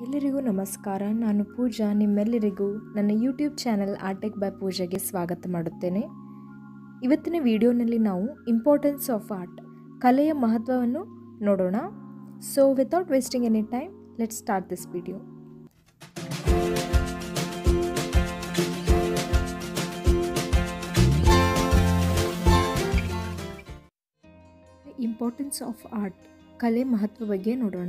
ಎಲ್ಲರಿಗೂ ನಮಸ್ಕಾರ ನಾನು ಪೂಜಾ ನಿಮ್ಮೆಲ್ಲರಿಗೂ ನನ್ನ ಯೂಟ್ಯೂಬ್ ಚಾನಲ್ ಆರ್ಟೆಕ್ ಬೈ ಪೂಜಾಗೆ ಸ್ವಾಗತ ಮಾಡುತ್ತೇನೆ ಇವತ್ತಿನ ವಿಡಿಯೋನಲ್ಲಿ ನಾವು ಇಂಪಾರ್ಟೆನ್ಸ್ ಆಫ್ ಆರ್ಟ್ ಕಲೆಯ ಮಹತ್ವವನ್ನು ನೋಡೋಣ so without wasting any time let start this video importance of art ಕಲೆ ಮಹತ್ವ ಬಗ್ಗೆ ನೋಡೋಣ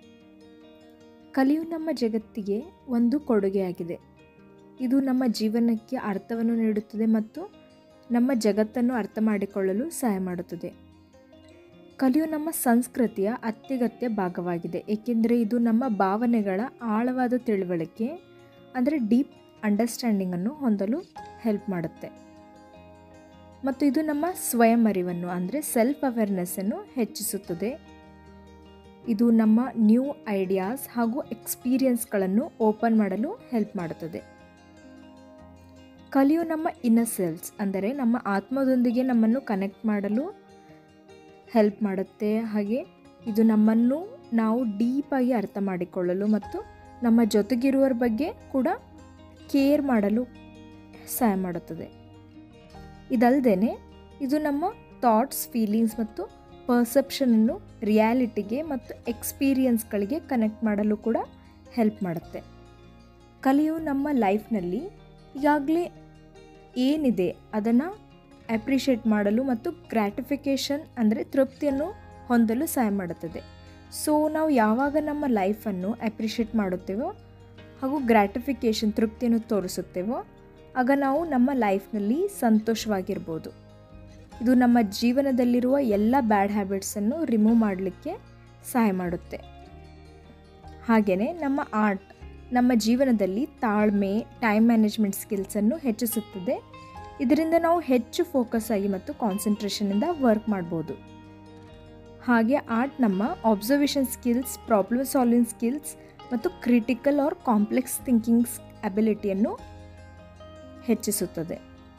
ಕಲೆಯು ನಮ್ಮ ಜಗತ್ತಿಗೆ ಒಂದು ಕೊಡುಗೆಯಾಗಿದೆ ಇದು ನಮ್ಮ ಜೀವನಕ್ಕೆ ಅರ್ಥವನ್ನು ನೀಡುತ್ತದೆ ಮತ್ತು ನಮ್ಮ ಜಗತ್ತನ್ನು ಅರ್ಥ ಮಾಡಿಕೊಳ್ಳಲು ಸಹಾಯ ಮಾಡುತ್ತದೆ ಕಲೆಯು ನಮ್ಮ ಸಂಸ್ಕೃತಿಯ ಅತ್ಯಗತ್ಯ ಭಾಗವಾಗಿದೆ ಏಕೆಂದರೆ ಇದು ನಮ್ಮ ಭಾವನೆಗಳ ಆಳವಾದ ತಿಳುವಳಿಕೆ ಅಂದರೆ ಡೀಪ್ ಅಂಡರ್ಸ್ಟ್ಯಾಂಡಿಂಗನ್ನು ಹೊಂದಲು ಹೆಲ್ಪ್ ಮಾಡುತ್ತೆ ಮತ್ತು ಇದು ನಮ್ಮ ಸ್ವಯಂ ಅರಿವನ್ನು ಅಂದರೆ ಸೆಲ್ಫ್ ಅವೇರ್ನೆಸ್ಸನ್ನು ಹೆಚ್ಚಿಸುತ್ತದೆ ಇದು ನಮ್ಮ ನ್ಯೂ ಐಡಿಯಾಸ್ ಹಾಗೂ ಎಕ್ಸ್ಪೀರಿಯನ್ಸ್ಗಳನ್ನು ಓಪನ್ ಮಾಡಲು ಹೆಲ್ಪ್ ಮಾಡುತ್ತದೆ ಕಲಿಯು ನಮ್ಮ ಇನ್ನರ್ ಸೆಲ್ಸ್ ಅಂದರೆ ನಮ್ಮ ಆತ್ಮದೊಂದಿಗೆ ನಮ್ಮನ್ನು ಕನೆಕ್ಟ್ ಮಾಡಲು ಹೆಲ್ಪ್ ಮಾಡುತ್ತೆ ಹಾಗೆ ಇದು ನಮ್ಮನ್ನು ನಾವು ಡೀಪಾಗಿ ಅರ್ಥ ಮಾಡಿಕೊಳ್ಳಲು ಮತ್ತು ನಮ್ಮ ಜೊತೆಗಿರುವರ ಬಗ್ಗೆ ಕೂಡ ಕೇರ್ ಮಾಡಲು ಸಹಾಯ ಮಾಡುತ್ತದೆ ಇದಲ್ಲದೆ ಇದು ನಮ್ಮ ಥಾಟ್ಸ್ ಫೀಲಿಂಗ್ಸ್ ಮತ್ತು ಪರ್ಸೆಪ್ಷನನ್ನು ರಿಯಾಲಿಟಿಗೆ ಮತ್ತು ಎಕ್ಸ್ಪೀರಿಯನ್ಸ್ಗಳಿಗೆ ಕನೆಕ್ಟ್ ಮಾಡಲು ಕೂಡ ಹೆಲ್ಪ್ ಮಾಡುತ್ತೆ ಕಲೆಯು ನಮ್ಮ ಲೈಫ್ನಲ್ಲಿ ಈಗಾಗಲೇ ಏನಿದೆ ಅದನ್ನು ಅಪ್ರಿಷಿಯೇಟ್ ಮಾಡಲು ಮತ್ತು ಗ್ರ್ಯಾಟಿಫಿಕೇಷನ್ ಅಂದರೆ ತೃಪ್ತಿಯನ್ನು ಹೊಂದಲು ಸಹಾಯ ಮಾಡುತ್ತದೆ ಸೊ ನಾವು ಯಾವಾಗ ನಮ್ಮ ಲೈಫನ್ನು ಅಪ್ರಿಷಿಯೇಟ್ ಮಾಡುತ್ತೇವೋ ಹಾಗೂ ಗ್ರ್ಯಾಟಿಫಿಕೇಷನ್ ತೃಪ್ತಿಯನ್ನು ತೋರಿಸುತ್ತೇವೋ ಆಗ ನಾವು ನಮ್ಮ ಲೈಫ್ನಲ್ಲಿ ಸಂತೋಷವಾಗಿರ್ಬೋದು ಇದು ನಮ್ಮ ಜೀವನದಲ್ಲಿರುವ ಎಲ್ಲ ಬ್ಯಾಡ್ ಹ್ಯಾಬಿಟ್ಸನ್ನು ರಿಮೂವ್ ಮಾಡಲಿಕ್ಕೆ ಸಹಾಯ ಮಾಡುತ್ತೆ ಹಾಗೆಯೇ ನಮ್ಮ ಆರ್ಟ್ ನಮ್ಮ ಜೀವನದಲ್ಲಿ ತಾಳ್ಮೆ ಟೈಮ್ ಮ್ಯಾನೇಜ್ಮೆಂಟ್ ಸ್ಕಿಲ್ಸನ್ನು ಹೆಚ್ಚಿಸುತ್ತದೆ ಇದರಿಂದ ನಾವು ಹೆಚ್ಚು ಫೋಕಸ್ ಆಗಿ ಮತ್ತು ಕಾನ್ಸಂಟ್ರೇಷನಿಂದ ವರ್ಕ್ ಮಾಡ್ಬೋದು ಹಾಗೆ ಆರ್ಟ್ ನಮ್ಮ observation skills problem solving skills ಮತ್ತು ಕ್ರಿಟಿಕಲ್ ಆರ್ ಕಾಂಪ್ಲೆಕ್ಸ್ ಥಿಂಕಿಂಗ್ಸ್ ಅಬಿಲಿಟಿಯನ್ನು ಹೆಚ್ಚಿಸುತ್ತದೆ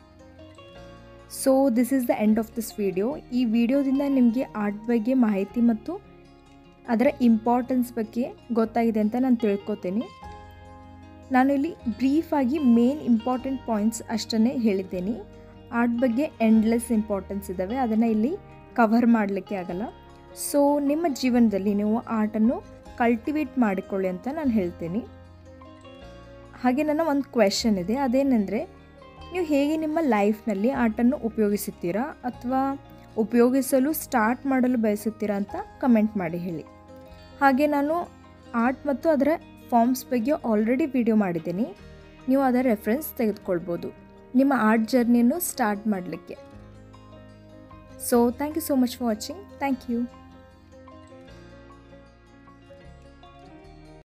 so this is the end of this video ಈ ವಿಡಿಯೋದಿಂದ ನಿಮಗೆ ಆರ್ಟ್ ಬಗ್ಗೆ ಮಾಹಿತಿ ಮತ್ತು ಅದರ ಇಂಪಾರ್ಟೆನ್ಸ್ ಬಗ್ಗೆ ಗೊತ್ತಾಗಿದೆ ಅಂತ ನಾನು ತಿಳ್ಕೊತೀನಿ ನಾನು ಇಲ್ಲಿ ಬ್ರೀಫಾಗಿ ಮೇನ್ ಇಂಪಾರ್ಟೆಂಟ್ ಪಾಯಿಂಟ್ಸ್ ಅಷ್ಟನ್ನೇ ಹೇಳಿದ್ದೇನೆ ಆರ್ಟ್ ಬಗ್ಗೆ ಎಂಡ್ಲೆಸ್ ಇಂಪಾರ್ಟೆನ್ಸ್ ಇದ್ದಾವೆ ಅದನ್ನು ಇಲ್ಲಿ ಕವರ್ ಮಾಡಲಿಕ್ಕೆ ಆಗಲ್ಲ ಸೊ ನಿಮ್ಮ ಜೀವನದಲ್ಲಿ ನೀವು ಆರ್ಟನ್ನು ಕಲ್ಟಿವೇಟ್ ಮಾಡಿಕೊಳ್ಳಿ ಅಂತ ನಾನು ಹೇಳ್ತೀನಿ ಹಾಗೆ ನನ್ನ ಒಂದು ಕ್ವೆಶನ್ ಇದೆ ಅದೇನೆಂದರೆ ನೀವು ಹೇಗೆ ನಿಮ್ಮ ಲೈಫ್ನಲ್ಲಿ ಆರ್ಟನ್ನು ಉಪಯೋಗಿಸುತ್ತೀರಾ ಅಥವಾ ಉಪಯೋಗಿಸಲು ಸ್ಟಾರ್ಟ್ ಮಾಡಲು ಬಯಸುತ್ತೀರಾ ಅಂತ ಕಮೆಂಟ್ ಮಾಡಿ ಹೇಳಿ ಹಾಗೆ ನಾನು ಆರ್ಟ್ ಮತ್ತು ಅದರ ಫಾರ್ಮ್ಸ್ ಬಗ್ಗೆ ಆಲ್ರೆಡಿ ವಿಡಿಯೋ ಮಾಡಿದ್ದೀನಿ ನೀವು ಅದರ ರೆಫರೆನ್ಸ್ ತೆಗೆದುಕೊಳ್ಬೋದು ನಿಮ್ಮ ಆರ್ಟ್ ಜರ್ನಿಯನ್ನು ಸ್ಟಾರ್ಟ್ ಮಾಡಲಿಕ್ಕೆ so thank you so much for watching thank you